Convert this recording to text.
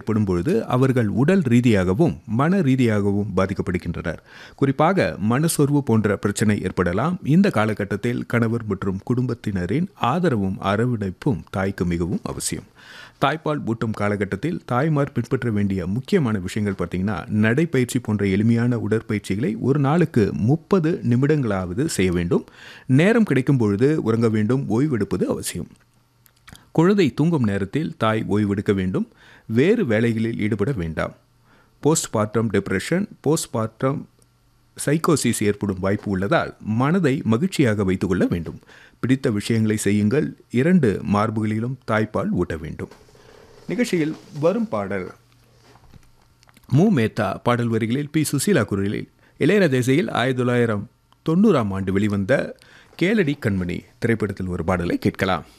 ஏற்படும் பொழுது அவர்கள் உடல் ரீதியாகவும் மன ரீதியாகவும் பாதிக்கப்படுகின்றனர் குறிப்பாக மனசோர்வு போன்ற பிரச்சனை ஏற்படலாம் இந்த காலகட்டத்தில் கணவர் மற்றும் குடும்பத்தினரின் ஆதரவும் அரவணைப்பும் தாய்க்கு மிகவும் அவசியம் தாய்ப்பால் ஊட்டும் காலகட்டத்தில் தாய்மார் பின்பற்ற வேண்டிய முக்கியமான விஷயங்கள் பார்த்தீங்கன்னா நடைப்பயிற்சி போன்ற எளிமையான உடற்பயிற்சிகளை ஒரு நாளுக்கு முப்பது நிமிடங்களாவது செய்ய வேண்டும் நேரம் கிடைக்கும் பொழுது உறங்க வேண்டும் ஓய்வெடுப்பது அவசியம் குழந்தை தூங்கும் நேரத்தில் தாய் ஓய்வெடுக்க வேண்டும் வேறு வேலைகளில் ஈடுபட வேண்டாம் postpartum depression postpartum சைக்கோசிஸ் ஏற்படும் வாய்ப்பு உள்ளதால் மனதை மகிழ்ச்சியாக வைத்துக்கொள்ள வேண்டும் பிடித்த விஷயங்களை செய்யுங்கள் இரண்டு மார்புகளிலும் தாய்ப்பால் ஊட்ட வேண்டும் நிகழ்ச்சியில் வரும் பாடல் மு மேத்தா பாடல் வரிகளில் பி சுசீலா குரலில் இளையராஜா இசையில் ஆயிரத்தி தொள்ளாயிரம் தொண்ணூறாம் ஆண்டு வெளிவந்த கேளடி கண்மணி திரைப்படத்தில் ஒரு பாடலை கேட்கலாம்